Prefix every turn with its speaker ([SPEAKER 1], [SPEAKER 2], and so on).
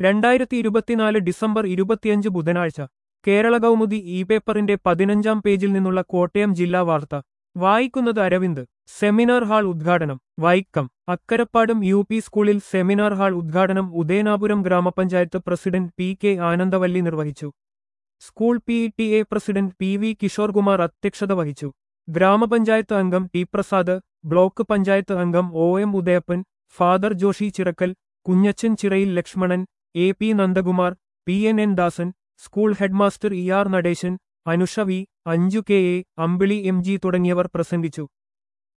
[SPEAKER 1] രണ്ടായിരത്തി ഇരുപത്തിനാല് ഡിസംബർ ഇരുപത്തിയഞ്ച് ബുധനാഴ്ച കേരള കൗമുദി ഇ പേപ്പറിന്റെ പതിനഞ്ചാം പേജിൽ നിന്നുള്ള കോട്ടയം ജില്ലാ വാർത്ത വായിക്കുന്നത് അരവിന്ദ് സെമിനാർ ഹാൾ ഉദ്ഘാടനം വൈക്കം അക്കരപ്പാടും യു പി സ്കൂളിൽ സെമിനാർ ഹാൾ ഉദ്ഘാടനം ഉദയനാപുരം ഗ്രാമപഞ്ചായത്ത് പ്രസിഡന്റ് പി കെ ആനന്ദവല്ലി നിർവഹിച്ചു school P T A president P V Kishorkumar അധ്യക്ഷത വഹിച്ചു ഗ്രാമപഞ്ചായത്ത് അംഗം ടി പ്രസാദ് ബ്ലോക്ക് പഞ്ചായത്ത് അംഗം O M Udayappan father Joshi Chirakkal Kunjachan Chirayil Lakshmanan A P Nandakumar P N N Dasan school headmaster E R Natesan Anusha V Anju K A Ambili M G തുടങ്ങിയവർ പ്രസംഗിച്ചു